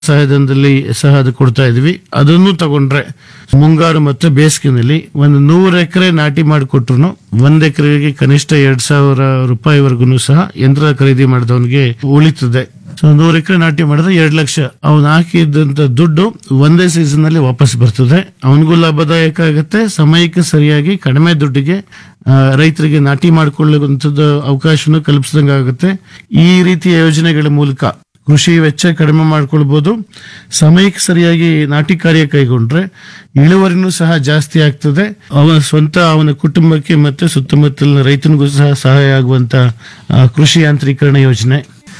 ಸಹಾಯಧನದಲ್ಲಿ ಸಹ ಅದು ಕೊಡ್ತಾ ಇದ್ವಿ ಅದನ್ನು ತಗೊಂಡ್ರೆ ಮುಂಗಾರು ಮತ್ತು ಬೇಸಿಗೆನಲ್ಲಿ ಒಂದು ನೂರು ಎಕರೆ ನಾಟಿ ಮಾಡಿಕೊಟ್ರು ಒಂದ್ ಎಕರೆಗೆ ಕನಿಷ್ಠ ಎರಡ್ ಸಾವಿರ ರೂಪಾಯಿವರೆಗೂ ಸಹ ಯಂತ್ರ ಖರೀದಿ ಮಾಡಿದವನಿಗೆ ಉಳಿತದೆ ಸೊ ನೂರು ಎಕರೆ ನಾಟಿ ಮಾಡಿದ್ರೆ ಎರಡು ಲಕ್ಷ ಅವನು ಹಾಕಿದಂತ ದುಡ್ಡು ಒಂದೇ ಸೀಸನ್ ಅಲ್ಲಿ ವಾಪಸ್ ಬರ್ತದೆ ಅವನಿಗೂ ಲಾಭದಾಯಕ ಆಗುತ್ತೆ ಸಮಯಕ್ಕೆ ಸರಿಯಾಗಿ ಕಡಿಮೆ ದುಡ್ಡಿಗೆ ಆ, ರೈತರಿಗೆ ನಾಟಿ ಮಾಡಿಕೊಳ್ಳುವಂಥದ್ದು ಅವಕಾಶವನ್ನು ಕಲ್ಪಿಸಿದಂಗೆ ಆಗುತ್ತೆ ಈ ರೀತಿಯ ಯೋಜನೆಗಳ ಮೂಲಕ ಕೃಷಿ ವೆಚ್ಚ ಕಡಿಮೆ ಮಾಡ್ಕೊಳ್ಬಹುದು ಸಮಯಕ್ಕೆ ಸರಿಯಾಗಿ ನಾಟಿ ಕಾರ್ಯ ಕೈಗೊಂಡ್ರೆ ಇಳುವರಿನೂ ಸಹ ಜಾಸ್ತಿ ಆಗ್ತದೆ ಅವನ ಸ್ವಂತ ಅವನ ಕುಟುಂಬಕ್ಕೆ ಮತ್ತೆ ಸುತ್ತಮುತ್ತಲಿನ ರೈತನಿಗೂ ಸಹ ಸಹಾಯ ಆಗುವಂತ ಆ, ಕೃಷಿ ಯಾಂತ್ರೀಕರಣ ಯೋಜನೆ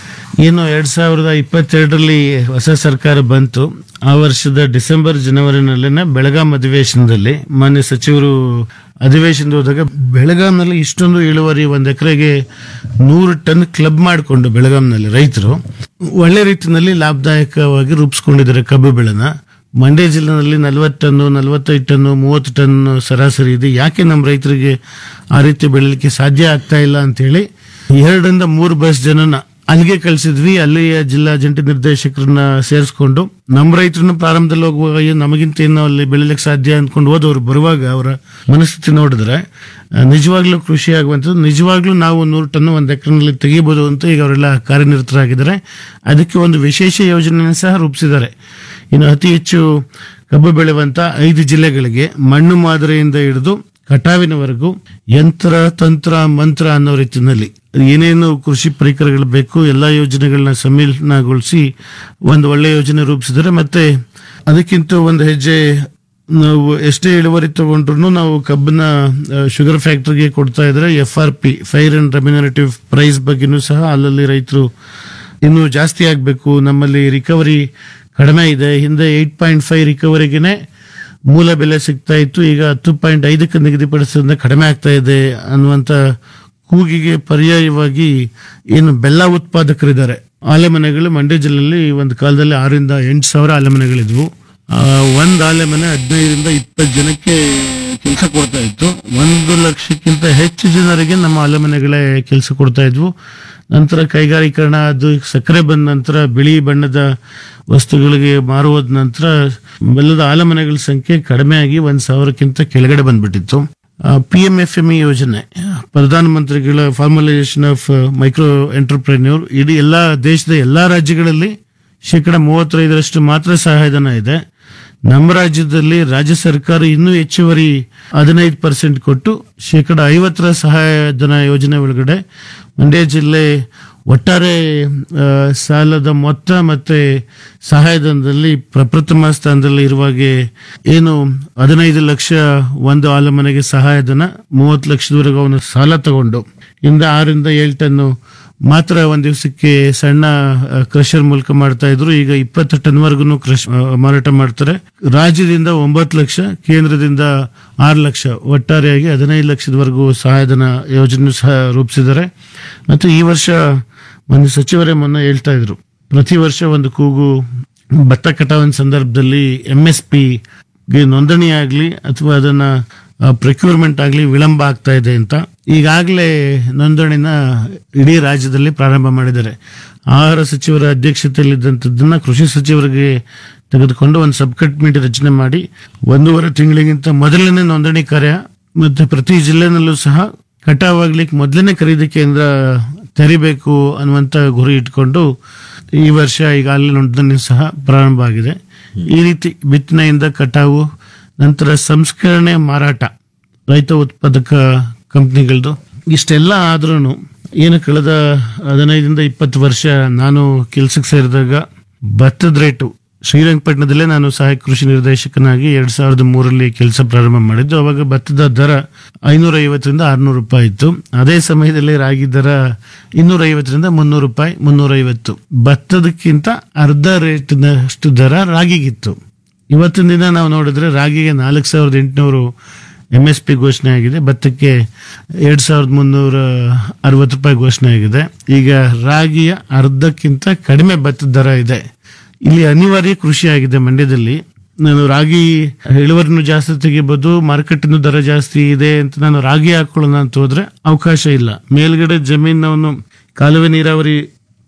ಏನು ಎರಡ್ ಸಾವಿರದ ಇಪ್ಪತ್ತೆರಡರಲ್ಲಿ ಹೊಸ ಸರ್ಕಾರ ಬಂತು ಆ ವರ್ಷದ ಡಿಸೆಂಬರ್ ಜನವರಿನಲ್ಲಿನ ಬೆಳಗಾಂ ಅಧಿವೇಶನದಲ್ಲಿ ಮಾನ್ಯ ಸಚಿವರು ಅಧಿವೇಶನದ ಹೋದಾಗ ಬೆಳಗಾಂನಲ್ಲಿ ಇಷ್ಟೊಂದು ಇಳುವರಿ ಒಂದ್ ಎಕರೆಗೆ ನೂರು ಟನ್ ಕ್ಲಬ್ ಮಾಡಿಕೊಂಡು ಬೆಳಗಾಂನಲ್ಲಿ ರೈತರು ಒಳ್ಳೆ ರೀತಿಯಲ್ಲಿ ಲಾಭದಾಯಕವಾಗಿ ರೂಪಿಸ್ಕೊಂಡಿದ್ದಾರೆ ಕಬ್ಬು ಬೆಳೆನ ಮಂಡ್ಯ ಜಿಲ್ಲೆನಲ್ಲಿ ನಲವತ್ತು ಟನ್ನು ನಲವತ್ತೈದು ಟನ್ನು ಮೂವತ್ತು ಟನ್ ಸರಾಸರಿ ಇದೆ ಯಾಕೆ ನಮ್ಮ ರೈತರಿಗೆ ಆ ರೀತಿ ಬೆಳಲಿಕ್ಕೆ ಸಾಧ್ಯ ಆಗ್ತಾ ಇಲ್ಲ ಅಂತೇಳಿ ಎರಡರಿಂದ ಮೂರು ಬಸ್ ಜನನ ಅಲ್ಲಿಗೆ ಕಳಿಸಿದ್ವಿ ಅಲ್ಲಿಯ ಜಿಲ್ಲಾ ಜಂಟಿ ನಿರ್ದೇಶಕರನ್ನ ಸೇರಿಸ್ಕೊಂಡು ನಮ್ಮ ರೈತರನ್ನ ಪ್ರಾರಂಭದಲ್ಲಿ ಹೋಗುವಾಗ ಅಯ್ಯೋ ನಮಗಿಂತ ಏನು ಅಲ್ಲಿ ಬೆಳಿಲಿಕ್ಕೆ ಸಾಧ್ಯ ಅಂದ್ಕೊಂಡು ಹೋದವ್ರು ಬರುವಾಗ ಅವರ ಮನಸ್ಥಿತಿ ನೋಡಿದ್ರೆ ಆ, ನಿಜವಾಗ್ಲೂ ಖುಷಿ ಆಗುವಂಥದ್ದು ನಿಜವಾಗ್ಲೂ ನಾವು ನೂರು ಟನ್ ಒಂದು ಎಕರೆನಲ್ಲಿ ತೆಗಿಬಹುದು ಅಂತ ಈಗ ಅವರೆಲ್ಲ ಕಾರ್ಯನಿರತರಾಗಿದ್ದಾರೆ ಅದಕ್ಕೆ ಒಂದು ವಿಶೇಷ ಯೋಜನೆಯನ್ನು ಸಹ ರೂಪಿಸಿದ್ದಾರೆ ಇನ್ನು ಅತಿ ಹೆಚ್ಚು ಕಬ್ಬು ಬೆಳೆಯುವಂತ ಐದು ಜಿಲ್ಲೆಗಳಿಗೆ ಮಣ್ಣು ಮಾದರಿಯಿಂದ ಹಿಡಿದು ಕಟಾವಿನವರೆಗೂ ಯಂತ್ರ ತಂತ್ರ ಮಂತ್ರ ಅನ್ನೋ ರೀತಿಯಲ್ಲಿ ಏನೇನು ಕೃಷಿ ಪರಿಕರಗಳು ಬೇಕು ಎಲ್ಲಾ ಯೋಜನೆಗಳನ್ನ ಸಮ್ಮಿಲನಗೊಳಿಸಿ ಒಂದು ಒಳ್ಳೆ ಯೋಜನೆ ರೂಪಿಸಿದ್ದಾರೆ ಮತ್ತೆ ಅದಕ್ಕಿಂತ ಒಂದು ಹೆಜ್ಜೆ ನಾವು ಎಷ್ಟೇ ಇಳುವರಿ ತಗೊಂಡ್ರು ನಾವು ಕಬ್ಬನ್ನ ಶುಗರ್ ಫ್ಯಾಕ್ಟರಿಗೆ ಕೊಡ್ತಾ ಇದ್ರೆ F R P fair and remunerative price ಬಗ್ಗೆನೂ ಸಹ ಅಲ್ಲಲ್ಲಿ ರೈತರು ಇನ್ನೂ ಜಾಸ್ತಿ ಆಗಬೇಕು ನಮ್ಮಲ್ಲಿ ರಿಕವರಿ ಕಡಿಮೆ ಇದೆ ಹಿಂದೆ ಏಟ್ ಪಾಯಿಂಟ್ ಫೈವ್ ರಿಕವರಿಗೆನೆ ಮೂಲ ಬೆಲೆ ಸಿಗ್ತಾ ಇತ್ತು ಈಗ ಹತ್ತು ಪಾಯಿಂಟ್ ಐದಕ್ಕೆ ನಿಗದಿಪಡಿಸೋದ್ರಿಂದ ಕಡಿಮೆ ಆಗ್ತಾ ಇದೆ ಅನ್ನುವಂತ ಕೂಗಿಗೆ ಪರ್ಯಾಯವಾಗಿ ಏನು ಬೆಲ್ಲ ಉತ್ಪಾದಕರಿದ್ದಾರೆ ಆಲೆಮನೆಗಳು ಮಂಡ್ಯ ಜಿಲ್ಲೆಯಲ್ಲಿ ಒಂದು ಕಾಲದಲ್ಲಿ ಆರರಿಂದ ಎಂಟು ಸಾವಿರ ಆಲೆಮನೆಗಳಿದ್ವು ಆ, ಒಂದ್ ಆಲೆಮನೆ ಹದಿನೈದರಿಂದ ಇಪ್ಪತ್ತು ಜನಕ್ಕೆ ಕೆಲಸ ಕೊಡ್ತಾ ಇತ್ತು ಒಂದು ಲಕ್ಷಕ್ಕಿಂತ ಹೆಚ್ಚು ಜನರಿಗೆ ನಮ್ಮ ಆಲೆಮನೆಗಳೇ ಕೆಲಸ ಕೊಡ್ತಾ ಇದ್ವು ನಂತರ ಕೈಗಾರೀಕರಣ ಅದು ಸಕ್ಕರೆ ಬಂದ ನಂತರ ಬಿಳಿ ಬಣ್ಣದ ವಸ್ತುಗಳಿಗೆ ಮಾರುವುದ ನಂತರ ಬೆಲ್ಲದ ಆಲಮನೆಗಳ ಸಂಖ್ಯೆ ಕಡಿಮೆ ಆಗಿ ಒಂದ್ ಸಾವಿರಕ್ಕಿಂತ ಕೆಳಗಡೆ ಬಂದ್ಬಿಟ್ಟಿತ್ತು P M F M E ಯೋಜನೆ ಪ್ರಧಾನ ಮಂತ್ರಿಗಳ ಫಾರ್ಮಲೈಸೇಷನ್ ಆಫ್ ಮೈಕ್ರೋ ಎಂಟರ್ಪ್ರೆನ್ಯೂರ್ ಇಡೀ ಎಲ್ಲಾ ದೇಶದ ಎಲ್ಲಾ ರಾಜ್ಯಗಳಲ್ಲಿ ಶೇಕಡ ಮೂವತ್ತೈದರಷ್ಟು ಮಾತ್ರ ಸಹಾಯಧನ ಇದೆ ನಮ್ಮ ರಾಜ್ಯದಲ್ಲಿ ರಾಜ್ಯ ಸರ್ಕಾರ ಇನ್ನೂ ಹೆಚ್ಚುವರಿ ಹದಿನೈದು ಪರ್ಸೆಂಟ್ ಕೊಟ್ಟು ಶೇಕಡ ಐವತ್ತರ ಸಹಾಯಧನ ಯೋಜನೆ ಒಳಗಡೆ ಮಂಡ್ಯ ಜಿಲ್ಲೆ ಒಟ್ಟಾರೆ ಆ, ಸಾಲದ ಮೊತ್ತ ಮತ್ತೆ ಸಹಾಯಧನದಲ್ಲಿ ಪ್ರಪ್ರಥಮ ಸ್ಥಾನದಲ್ಲಿ ಇರುವಾಗೆ ಏನು ಹದಿನೈದು ಲಕ್ಷ ಒಂದು ಆಲಮನೆಗೆ ಸಹಾಯಧನ ಮೂವತ್ತು ಲಕ್ಷದವರೆಗೂ ಅವನು ಸಾಲ ತಗೊಂಡು ಇಂದ ಆರಿಂದ ಏಳು ಟನ್ನು ಮಾತ್ರ ಒಂದ್ ದಿವಸಕ್ಕೆ ಸಣ್ಣ ಕ್ರಷರ್ ಮೂಲಕ ಮಾಡ್ತಾ ಇದ್ರು ಈಗ ಇಪ್ಪತ್ತು ಟನ್ ವರ್ಗು ಕ್ರಷ್ ಆ, ಮಾರಾಟ ಮಾಡ್ತಾರೆ ರಾಜ್ಯದಿಂದ ಒಂಬತ್ತು ಲಕ್ಷ ಕೇಂದ್ರದಿಂದ ಆರು ಲಕ್ಷ ಒಟ್ಟಾರೆಯಾಗಿ ಹದಿನೈದು ಲಕ್ಷದವರೆಗೂ ಸಹಾಯಧನ ಯೋಜನೆ ಸಹ ರೂಪಿಸಿದ್ದಾರೆ ಮತ್ತು ಈ ವರ್ಷ ಒಂದು ಸಚಿವರೇ ಮೊನ್ನೆ ಹೇಳ್ತಾ ಇದ್ರು ಪ್ರತಿ ವರ್ಷ ಒಂದು ಕೂಗು ಭತ್ತ ಕಟಾವಿನ ಸಂದರ್ಭದಲ್ಲಿ ಎಂ ಎಸ್ ಪಿ ಗೆ ನೋಂದಣಿ ಆಗ್ಲಿ ಅಥವಾ ಅದನ್ನ ಪ್ರೊಕ್ಯೂರ್ಮೆಂಟ್ ಆಗ್ಲಿ ವಿಳಂಬ ಆಗ್ತಾ ಇದೆ ಅಂತ ಈಗಾಗಲೇ ನೋಂದಣಿನ ಇಡೀ ರಾಜ್ಯದಲ್ಲಿ ಪ್ರಾರಂಭ ಮಾಡಿದ್ದಾರೆ ಆಹಾರ ಸಚಿವರ ಅಧ್ಯಕ್ಷತೆಯಲ್ಲಿದ್ದಂಥದ್ದನ್ನ ಕೃಷಿ ಸಚಿವರಿಗೆ ತೆಗೆದುಕೊಂಡು ಒಂದು ಸಬ್ ಕಮಿಟಿ ರಚನೆ ಮಾಡಿ ಒಂದೂವರೆ ತಿಂಗಳಿಗಿಂತ ಮೊದಲನೇ ನೋಂದಣಿ ಕಾರ್ಯ ಮತ್ತೆ ಪ್ರತಿ ಜಿಲ್ಲೆನಲ್ಲೂ ಸಹ ಕಟಾವಾಗ್ಲಿಕ್ಕೆ ಮೊದಲನೇ ಖರೀದಿ ಕೇಂದ್ರ ತೆರಿಬೇಕು ಅನ್ನುವಂತ ಗುರಿ ಇಟ್ಕೊಂಡು ಈ ವರ್ಷ ಈಗಾಗಲೇ ನೋಂದಣಿ ಸಹ ಪ್ರಾರಂಭ ಆಗಿದೆ ಈ ರೀತಿ ಬಿತ್ತನೆಯಿಂದ ಕಟಾವು ನಂತರ ಸಂಸ್ಕರಣೆ ಮಾರಾಟ ರೈತ ಉತ್ಪಾದಕ ಕಂಪ್ನಿಗಳದು ಇಷ್ಟೆಲ್ಲ ಆದ್ರೂ ಏನು ಕಳೆದ ಹದಿನೈದರಿಂದ ಇಪ್ಪತ್ತು ವರ್ಷ ನಾನು ಕೆಲ್ಸಕ್ಕೆ ಸೇರಿದಾಗ ಭತ್ತದ ರೇಟು ಶ್ರೀರಂಗಪಟ್ಟಣದಲ್ಲೇ ನಾನು ಸಹಾಯಕ ಕೃಷಿ ನಿರ್ದೇಶಕನಾಗಿ ಎರಡ್ ಸಾವಿರದ ಮೂರರಲ್ಲಿ ಕೆಲಸ ಪ್ರಾರಂಭ ಮಾಡಿದ್ದು ಅವಾಗ ಭತ್ತದ ದರ ಐನೂರ ಐವತ್ತರಿಂದ ಆರ್ನೂರು ರೂಪಾಯಿ ಇತ್ತು ಅದೇ ಸಮಯದಲ್ಲಿ ರಾಗಿ ದರ ಇನ್ನೂರ ಐವತ್ತರಿಂದ ಮುನ್ನೂರು ರೂಪಾಯಿ ಮುನ್ನೂರ ಐವತ್ತು ಭತ್ತದಕ್ಕಿಂತ ಅರ್ಧ ರೇಟ್ನಷ್ಟು ದರ ರಾಗಿಗಿತ್ತು ಇವತ್ತಿನ ದಿನ ನಾವು ನೋಡಿದ್ರೆ ರಾಗಿಗೆ ನಾಲ್ಕು ಸಾವಿರದ ಎಂಟುನೂರು ಎಂ ಎಸ್ ಪಿ ಘೋಷಣೆ ಆಗಿದೆ ಭತ್ತಕ್ಕೆ ಎರಡ್ ಸಾವಿರದ ಮುನ್ನೂರ ಅರವತ್ತು ರೂಪಾಯಿ ಘೋಷಣೆ ಆಗಿದೆ ಈಗ ರಾಗಿಯ ಅರ್ಧಕ್ಕಿಂತ ಕಡಿಮೆ ಭತ್ತದ ದರ ಇದೆ ಇಲ್ಲಿ ಅನಿವಾರ್ಯ ಕೃಷಿ ಆಗಿದೆ ಮಂಡ್ಯದಲ್ಲಿ ನಾನು ರಾಗಿ ಇಳುವರಿನೂ ಜಾಸ್ತಿ ತೆಗಿಬಹುದು ಮಾರ್ಕೆಟಿನ ದರ ಜಾಸ್ತಿ ಇದೆ ಅಂತ ನಾನು ರಾಗಿ ಹಾಕೊಳ್ಳೋಣ ಅಂತ ಹೋದ್ರೆ ಅವಕಾಶ ಇಲ್ಲ ಮೇಲ್ಗಡೆ ಜಮೀನವನು ಕಾಲುವೆ ನೀರಾವರಿ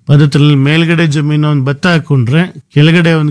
ಪದ್ಧತಿಯಲ್ಲಿ ಮೇಲ್ಗಡೆ ಜಮೀನು ಒಂದು ಭತ್ತ ಹಾಕೊಂಡ್ರೆ ಕೆಳಗಡೆ ಒಂದು